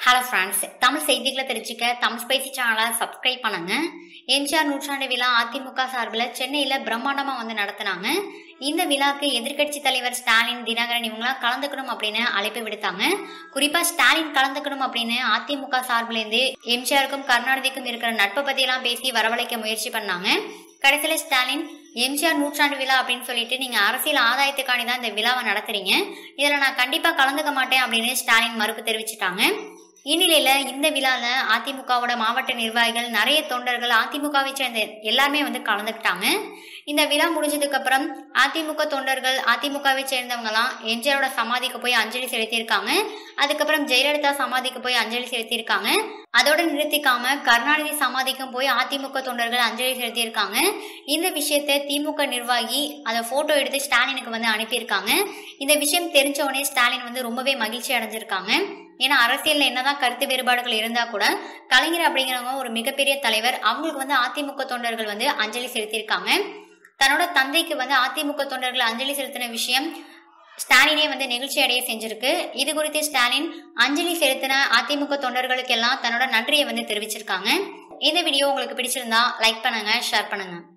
hello friends Tamil செய்திகளை தெரிஞ்சுக்க Tamil spicy சேனலை சப்ஸ்கிரைப் பண்ணுங்க எம்ஜிஆர் நூற்றாண்டு விழா அதிமுக சார்பில் சென்னையில் பிரம்மாண்டமாக வந்து நடத்தினாங்க இந்த விழாக்கு எதிர்க்கட்சி தலைவர் ஸ்டாலின் தினகரன் இவங்களாம் கலந்துக்கணும் அப்படின்னு அழைப்பு விடுத்தாங்க குறிப்பாக ஸ்டாலின் கலந்துக்கணும் அப்படின்னு அதிமுக சார்பிலேருந்து எம்ஜிஆருக்கும் கருணாநிதிக்கும் இருக்கிற நட்பை பற்றியெல்லாம் பேசி வரவழைக்க முயற்சி பண்ணாங்க கடைசியில் ஸ்டாலின் எம்ஜிஆர் நூற்றாண்டு விழா அப்படின்னு சொல்லிட்டு நீங்கள் அரசியல் ஆதாயத்துக்காண்டி தான் இந்த விழாவை நடத்துறீங்க இதில் நான் கண்டிப்பாக கலந்துக்க மாட்டேன் அப்படின்னு ஸ்டாலின் மறுப்பு தெரிவிச்சிட்டாங்க இந்நிலையில இந்த விழாவில் அதிமுகவோட மாவட்ட நிர்வாகிகள் நிறைய தொண்டர்கள் அதிமுகவை சேர்ந்த எல்லாருமே வந்து கலந்துக்கிட்டாங்க இந்த விழா முடிஞ்சதுக்கு அப்புறம் அதிமுக தொண்டர்கள் அதிமுகவை சேர்ந்தவங்கலாம் எம்ஜிஆரோட சமாதிக்கு போய் அஞ்சலி செலுத்தியிருக்காங்க அதுக்கப்புறம் ஜெயலலிதா சமாதிக்கு போய் அஞ்சலி செலுத்தியிருக்காங்க அதோட நிறுத்திக்காம கருணாநிதி சமாதிக்கும் போய் அதிமுக தொண்டர்கள் அஞ்சலி செலுத்தியிருக்காங்க இந்த விஷயத்த திமுக நிர்வாகி அதை போட்டோ எடுத்து ஸ்டாலினுக்கு வந்து அனுப்பியிருக்காங்க இந்த விஷயம் தெரிஞ்ச உடனே ஸ்டாலின் வந்து ரொம்பவே மகிழ்ச்சி அடைஞ்சிருக்காங்க ஏன்னா அரசியல்ல என்னதான் கருத்து வேறுபாடுகள் இருந்தா கூட கலைஞர் அப்படிங்கிறவங்க ஒரு மிகப்பெரிய தலைவர் அவங்களுக்கு வந்து அதிமுக தொண்டர்கள் வந்து அஞ்சலி செலுத்தியிருக்காங்க தன்னோட தந்தைக்கு வந்து அதிமுக தொண்டர்கள் அஞ்சலி செலுத்தின விஷயம் ஸ்டாலினே வந்து நெகிழ்ச்சி அடைய செஞ்சிருக்கு இது குறித்து ஸ்டாலின் அஞ்சலி செலுத்தின அதிமுக தொண்டர்களுக்கெல்லாம் தன்னோட நன்றியை வந்து தெரிவிச்சிருக்காங்க இந்த வீடியோ உங்களுக்கு பிடிச்சிருந்தா லைக் பண்ணுங்க ஷேர் பண்ணுங்க